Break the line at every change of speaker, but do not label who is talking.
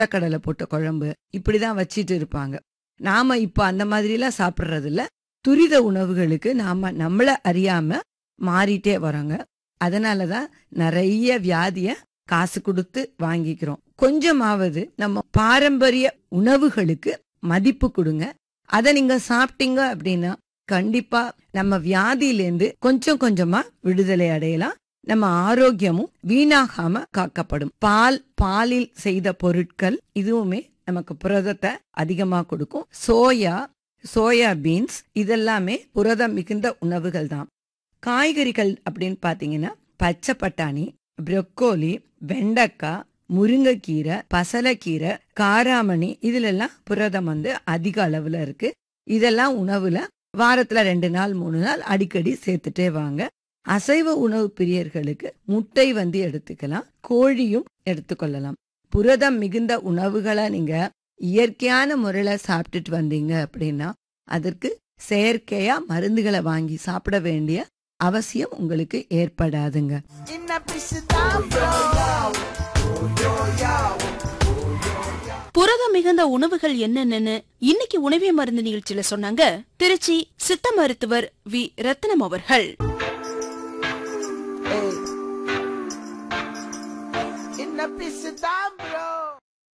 கடலை போட்ட குழம்பு இப்படிதான் வச்சிட்டு இருப்பாங்க நாம இப்ப அந்த மாதிரிலாம் சாப்பிடுறது இல்ல துரித உணவுகளுக்கு நாம நம்மள அறியாம மாறிட்டே வரோங்க அதனாலதான் நிறைய வியாதிய காசு கொடுத்து வாங்கிக்கிறோம் கொஞ்சமாவது நம்ம பாரம்பரிய உணவுகளுக்கு மதிப்பு கொடுங்க அதை நீங்க சாப்பிட்டீங்க அப்படின்னா கண்டிப்பா நம்ம வியாதியிலேருந்து கொஞ்சம் கொஞ்சமா விடுதலை அடையலாம் நம்ம ஆரோக்கியமும் வீணாகாம காக்கப்படும் பால் பாலில் செய்த பொருட்கள் இதுவுமே நமக்கு புரதத்தை அதிகமா கொடுக்கும் சோயா சோயா பீன்ஸ் இதெல்லாமே புரதம் மிகுந்த உணவுகள் தான் காய்கறிகள் அப்படின்னு பாத்தீங்கன்னா பச்சை பட்டாணி ப்ரொக்கோலி வெண்டைக்காய் முருங்கைக்கீரை பசலைக்கீரை காராமணி இதுல எல்லாம் புரதம் வந்து அதிக அளவுல இருக்கு இதெல்லாம் உணவுல வாரத்துல ரெண்டு நாள் மூணு நாள் அடிக்கடி சேர்த்துட்டே வாங்க அசைவ உணவு பிரியர்களுக்கு முட்டை வந்து எடுத்துக்கலாம் கோழியும் எடுத்துக்கொள்ளலாம் புரதம் மிகுந்த உணவுகளை நீங்க இயற்கையான முறையில சாப்பிட்டுட்டு வந்தீங்க அப்படின்னா அதற்கு செயற்கையா மருந்துகளை வாங்கி சாப்பிட வேண்டிய அவசியம் உங்களுக்கு ஏற்படாதுங்க
புரதம் மிகுந்த உணவுகள் என்னென்னு இன்னைக்கு உணவே மருந்து நிகழ்ச்சியில சொன்னாங்க திருச்சி சித்த மருத்துவர் வி ரத்னம் அவர்கள்